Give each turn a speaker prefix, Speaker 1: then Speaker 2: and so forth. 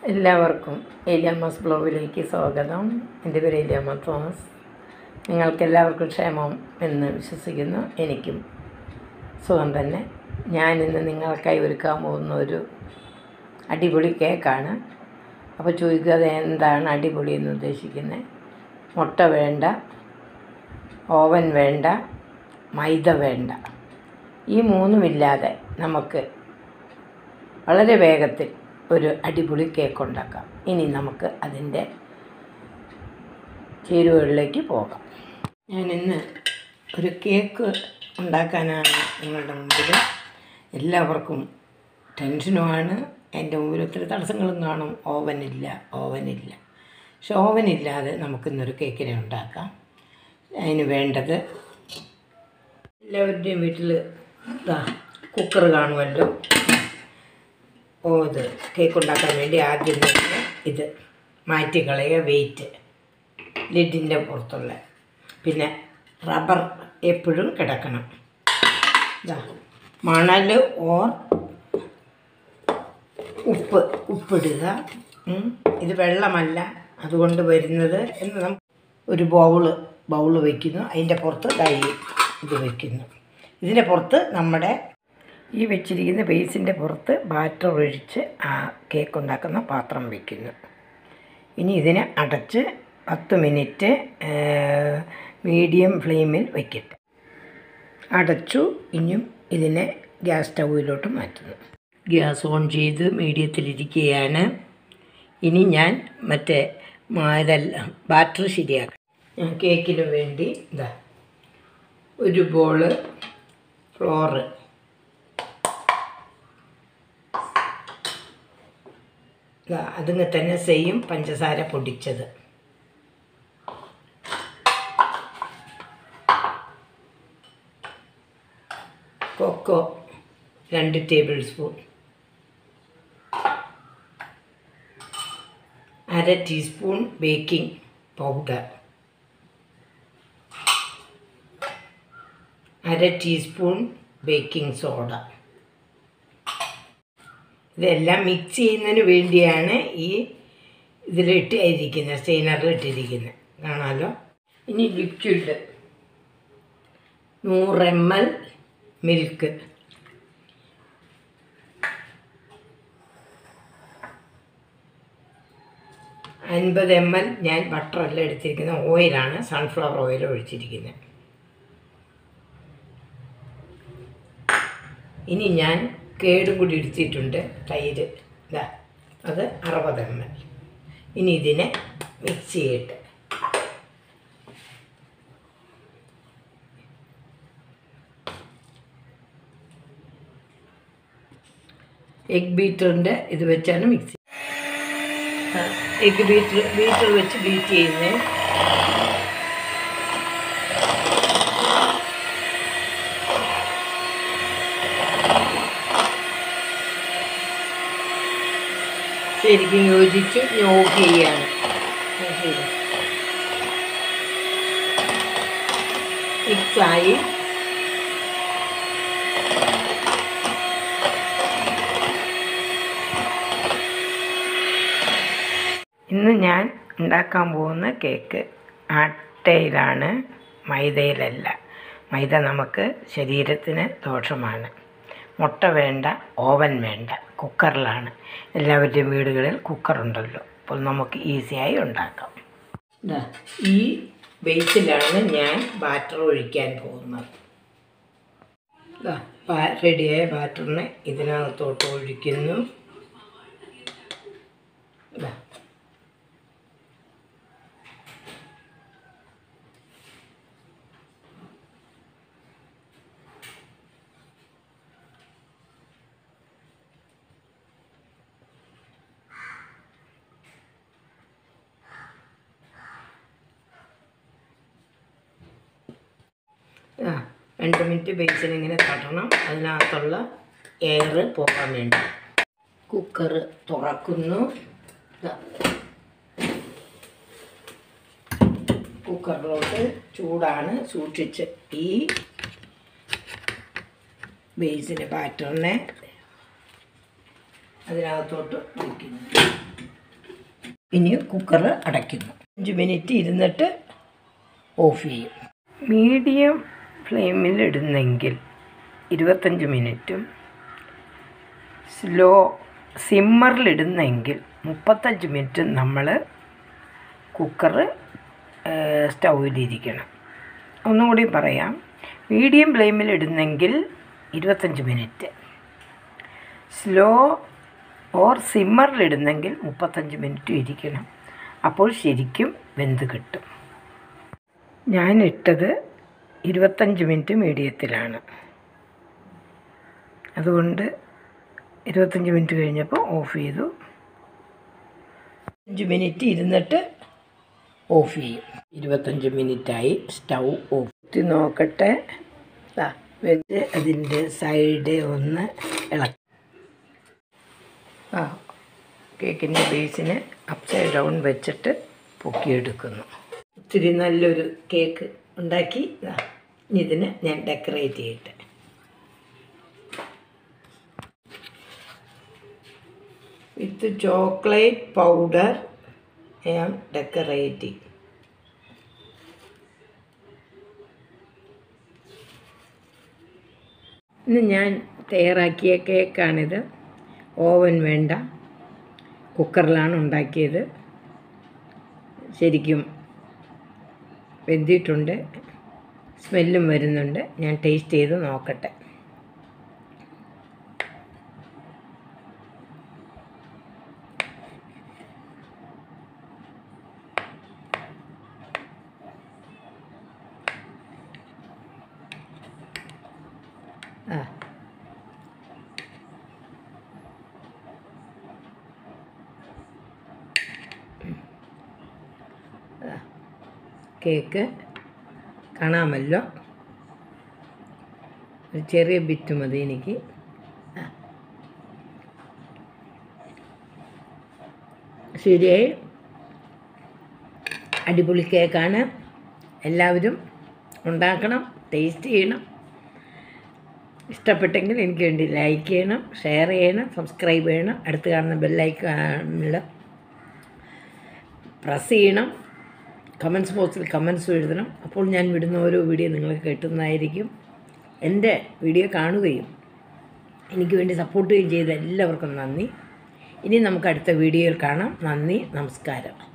Speaker 1: എല്ലാവർക്കും ഏലിയാമ്മസ് ബ്ലോഗിലേക്ക് സ്വാഗതം എൻ്റെ പേര് ഏലിയാമ്മ തോമസ് നിങ്ങൾക്കെല്ലാവർക്കും ക്ഷേമം എന്ന് വിശ്വസിക്കുന്നു എനിക്കും സുഖം തന്നെ ഞാനിന്ന് നിങ്ങൾക്കായി ഒരുക്കാൻ പോകുന്ന ഒരു അടിപൊളി കേക്കാണ് അപ്പോൾ ചോദിക്കുക അത് എന്താണ് അടിപൊളി എന്ന് ഉദ്ദേശിക്കുന്നത് മുട്ട വേണ്ട ഓവൻ വേണ്ട മൈദ വേണ്ട ഈ മൂന്നുമില്ലാതെ നമുക്ക് വളരെ വേഗത്തിൽ ഒരു അടിപൊളി കേക്ക് ഉണ്ടാക്കാം ഇനി നമുക്ക് അതിൻ്റെ ചേരുവകളിലേക്ക് പോകാം ഞാനിന്ന് ഒരു കേക്ക് ഉണ്ടാക്കാനാണ് നിങ്ങളുടെ മുമ്പിൽ എല്ലാവർക്കും ടെൻഷനുമാണ് എൻ്റെ മുമ്പിൽ ഒത്തിരി തടസ്സങ്ങളും കാണും ഓവനില്ല ഓവനില്ല പക്ഷെ ഓവനില്ലാതെ നമുക്കിന്നൊരു കേക്കിനെ ഉണ്ടാക്കാം അതിന് വേണ്ടത് എല്ലാവരുടെയും വീട്ടിൽ ഇതാ കുക്കർ കാണുമല്ലോ ഓ ഇത് കേക്ക് ഉണ്ടാക്കാൻ വേണ്ടി ആദ്യം തന്നെ ഇത് മാറ്റി കളയുക വെയിറ്റ് ലിഡിൻ്റെ പുറത്തുള്ള പിന്നെ റബ്ബർ എപ്പോഴും കിടക്കണം ഇതാ മണൽ ഓർ ഉപ്പ് ഉപ്പിടുക ഉം. ഇത് വെള്ളമല്ല അതുകൊണ്ട് വരുന്നത് എന്ന് നം ഒരു ബൗള് ബൗള് വയ്ക്കുന്നു അതിൻ്റെ പുറത്ത് കൈ ഇത് വയ്ക്കുന്നു ഇതിൻ്റെ പുറത്ത് നമ്മുടെ ഈ വെച്ചിരിക്കുന്ന ബേസിൻ്റെ പുറത്ത് ബാറ്റർ ഒഴിച്ച് ആ കേക്ക് ഉണ്ടാക്കുന്ന പാത്രം വയ്ക്കുന്നു ഇനി ഇതിനെ അടച്ച് പത്ത് മിനിറ്റ് മീഡിയം ഫ്ലെയിമിൽ വയ്ക്കട്ടെ അടച്ചു ഇനിയും ഇതിനെ ഗ്യാസ് സ്റ്റൗവിലോട്ട് മാറ്റുന്നു ഗ്യാസ് ഓൺ ചെയ്ത് മീഡിയത്തിലിരിക്കുകയാണ് ഇനി ഞാൻ മറ്റേ മാ- ഇതെല്ലാം ബാറ്റർ ശരിയാക്കാം ഞാൻ കേക്കിന് വേണ്ടി ഇതാ ഒരു ബോള് ഫ്ലോറ് ദാ അതിങ്ങ് തന്നെ സെയിം പഞ്ചസാര പൊടിച്ചത് കൊക്കോ രണ്ട് ടേബിൾ സ്പൂൺ അര ടീസ്പൂൺ ബേക്കിംഗ് പൗഡർ അര ടീസ്പൂൺ ബേക്കിംഗ് സോഡ ഇതെല്ലാം മിക്സ് ചെയ്യുന്നതിന് വേണ്ടിയാണ് ഈ ഇതിലിട്ട് ഇരിക്കുന്നത് സ്റ്റെയിനറിൽ ഇട്ടിരിക്കുന്നത് കാണാമല്ലോ ഇനി ലിക്വിഡ് നൂറ് എം എൽ മിൽക്ക് അൻപത് എം എൽ ഞാൻ ബട്ടറല്ല എടുത്തിരിക്കുന്ന ഓയിലാണ് സൺഫ്ലവർ ഓയിൽ ഒഴിച്ചിരിക്കുന്നത് ഇനി ഞാൻ കേടും കൂടി എടുത്തിട്ടുണ്ട് തൈര് ഇതാ അത് അറുപത് എം എൽ ഇനി ഇതിനെ മിക്സ് ചെയ്യട്ടെ എഗ് ബീറ്ററിൻ്റെ ഇത് വെച്ചാണ് മിക്സ് എഗ് ബീറ്റർ ബീറ്റർ വെച്ച് ബീറ്റ് ചെയ്യുന്നത് ശരിക്കും യോജിച്ച് ഇനി ഓഫ് ചെയ്യാണ് ഓഫ് ചെയ്തു മിക്സായി ഇന്ന് ഞാൻ ഉണ്ടാക്കാൻ പോകുന്ന കേക്ക് ആട്ടയിലാണ് മൈദയിലല്ല മൈദ നമുക്ക് ശരീരത്തിന് ദോഷമാണ് മുട്ട വേണ്ട ഓവൻ വേണ്ട കുക്കറിലാണ് എല്ലാവരുടെയും വീടുകളിൽ കുക്കറുണ്ടല്ലോ അപ്പോൾ നമുക്ക് ഈസിയായി ഉണ്ടാക്കാം ദാ, ഈ ബേസിലാണ് ഞാൻ ബാറ്റർ ഒഴിക്കാൻ പോകുന്നത് ദാ, ബാ- റെഡിയായ ബാറ്ററിനെ ഇതിനകത്തോട്ട് ഒഴിക്കുന്നു ദാ. ആ രണ്ട് മിനിറ്റ് ബേസിൽ ഇങ്ങനെ തട്ടണം അതിനകത്തുള്ള എയർ പോകാൻ വേണ്ടി കുക്കർ തുറക്കുന്നു ദാ. കുക്കറിലോട്ട് ചൂടാണ് സൂക്ഷിച്ച് ഈ ബേസിൻ്റെ പാറ്റേണിനെ അതിനകത്തോട്ട് വയ്ക്കുന്നു ഇനി കുക്കർ അടയ്ക്കുന്നു അഞ്ച് മിനിറ്റ് ഇരുന്നിട്ട് ഓഫ് ചെയ്യും മീഡിയം ഫ്ലെയിമിൽ ഇടുന്നെങ്കിൽ ഇരുപത്തഞ്ച് മിനിറ്റും സ്ലോ സിമ്മറിലിടുന്നെങ്കിൽ മുപ്പത്തഞ്ച് മിനിറ്റ് നമ്മൾ കുക്കർ സ്റ്റൗവിലിരിക്കണം ഒന്നും കൂടി പറയാം മീഡിയം ഫ്ലെയിമിൽ ഇടുന്നെങ്കിൽ ഇരുപത്തഞ്ച് മിനിറ്റ് സ്ലോ ഓർ സിമ്മറിലിടുന്നെങ്കിൽ മുപ്പത്തഞ്ച് മിനിറ്റ് ഇരിക്കണം അപ്പോൾ ശരിക്കും വെന്ത് കിട്ടും ഞാൻ ഇട്ടത് ഇരുപത്തഞ്ച് മിനിറ്റ് മീഡിയത്തിലാണ് അതുകൊണ്ട് ഇരുപത്തഞ്ച് മിനിറ്റ് കഴിഞ്ഞപ്പോൾ ഓഫ് ചെയ്തു അഞ്ച് മിനിറ്റ് ഇരുന്നിട്ട് ഓഫ് ചെയ്യും ഇരുപത്തഞ്ച് മിനിറ്റായി സ്റ്റൗ ഓഫ് ചെയ്ത് നോക്കട്ടെ ദാ വെച്ച് അതിൻ്റെ സൈഡ് ഒന്ന് ഇളക്കി ആ കേക്കിൻ്റെ ബേസിന് അപ്സൈഡ് ഡൗൺ വെച്ചിട്ട് പൊക്കിയെടുക്കുന്നു ഒത്തിരി നല്ലൊരു കേക്ക് ഉണ്ടാക്കി ദാ ഇനി ഇതിന് ഞാൻ ഡെക്കറേറ്റ് ചെയ്യട്ടെ with chocolate powder I am decorating ഇന്ന് ഞാൻ തയ്യാറാക്കിയ കേക്കാണിത് ഓവൻ വേണ്ട കുക്കറിലാണ് ഉണ്ടാക്കിയത് ശരിക്കും വെന്തിട്ടുണ്ട് സ്മെല്ലും വരുന്നുണ്ട് ഞാൻ ടേസ്റ്റ് ചെയ്ത് നോക്കട്ടെ ആ ആ. കേക്ക് കാണാമല്ലോ ഒരു ചെറിയ ബിറ്റ് മതി എനിക്ക് ആ. ശരിയായി അടിപൊളി കേക്കാണ് എല്ലാവരും ഉണ്ടാക്കണം ടേസ്റ്റ് ചെയ്യണം ഇഷ്ടപ്പെട്ടെങ്കിൽ എനിക്ക് വേണ്ടി ലൈക്ക് ചെയ്യണം ഷെയർ ചെയ്യണം സബ്സ്ക്രൈബ് ചെയ്യണം അടുത്ത് കാണുന്ന ബെല്ലൈക്കാണിൽ പ്രസ് ചെയ്യണം കമൻസ് ബോക്സിൽ കമൻസ് എഴുതണം അപ്പോൾ ഞാൻ വിടുന്ന ഓരോ വീഡിയോ നിങ്ങൾക്ക് കിട്ടുന്നതായിരിക്കും എൻ്റെ വീഡിയോ കാണുകയും എനിക്ക് വേണ്ടി സപ്പോർട്ട് ചെയ്യുകയും ചെയ്ത എല്ലാവർക്കും നന്ദി ഇനി നമുക്ക് അടുത്ത വീഡിയോയിൽ കാണാം നന്ദി നമസ്കാരം